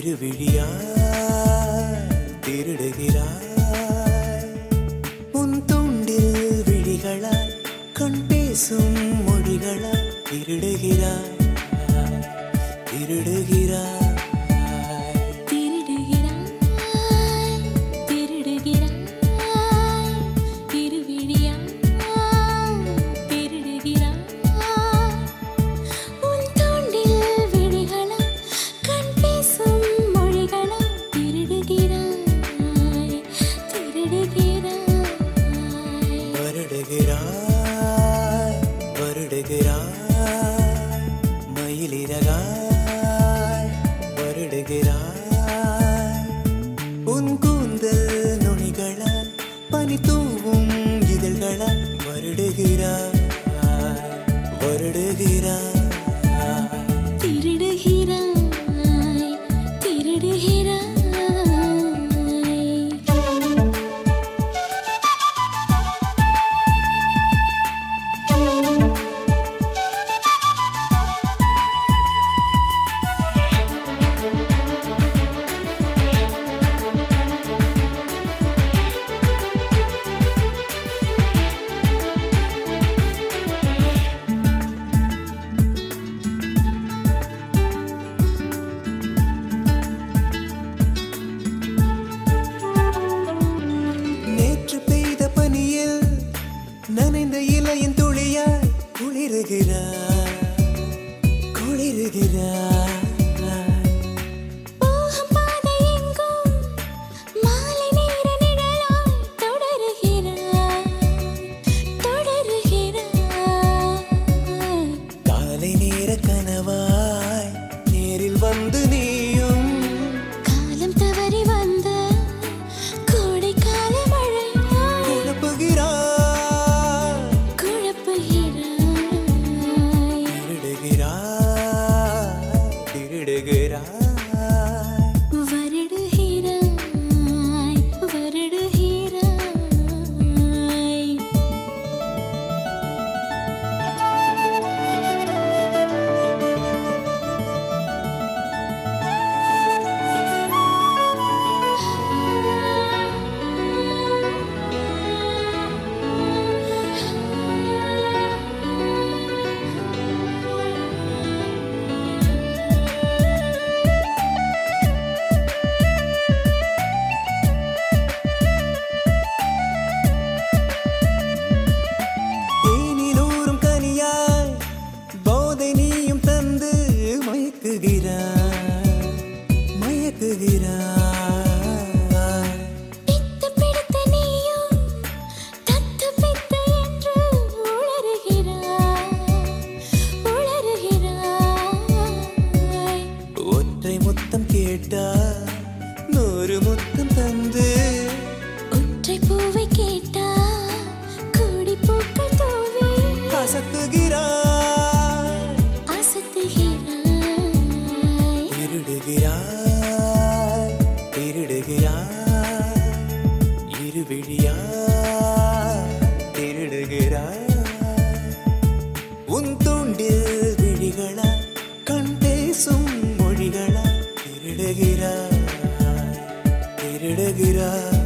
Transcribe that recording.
இருவிழியாய் திருடுகிறாய் உன் துண்டில் விழிகளாய் கண் பேசும் மொழிகளாய் திருடுகிறாய் திருடுகிறாய் திருடுகிறாய் திருடுகிறாய் திருவிழியாய் திருடுகிறாய் உன் தோண்டில் விழிகளாய் கண் பேசும் மொழிகளாய் திருடுகிறாய் திருடுகிறாய் வருடுகிறாய் வருடுகிறாய் மயிலிறகாய் வருடுகிறாய் உன் கூந்தல் நுனிகளால் பனி தூவும் இதழ்களால் வருடுகிறாய் வருடுகிறாய் திருடுகிறாய் திருடுகிறாய் நேற்று பெய்த பனியில் நனைந்த இலையின் துளியாய் குளிருகிறாய் குளிருகிறாய் போகும் பாதை எங்கும் மாலை நேர நிழலாய் தொடருகிறாய் தொடருகிறாய் காலை நேர கனவாய் நேரில் வந்து நீயும் காலம் தவறி வந்த கோடைக்கால மழையாய் குழப்புகிறாய் குழப்புகிறாய் திருடுகிறாய் திருடுகிறாய் வருடுகிறாய் வருடுகிறாய் தேனிலூறும் கனியாய் போதை நீயும் தந்து மயக்குகிறாய் மயக்குகிறாய் பித்து பிடித்த நீயும் தத்து பித்து என்று உளறுகிறாய் உளறுகிறாய் ஒற்றை முத்தம் கேட்டா நூறு முத்தம் தந்து ஒற்றை பூவை கேட்டா கோடி பூக்கள் தூவி கசக்குகிறாய் அசத்துகிறாய் திருடுகிறாய் திருடுகிறாய் இருவிழியாய் திருடுகிறாய் உன் தூண்டில் விழிகளாய் கண் பேசும் மொழிகளாய் திருடுகிறாய் திருடுகிறாய்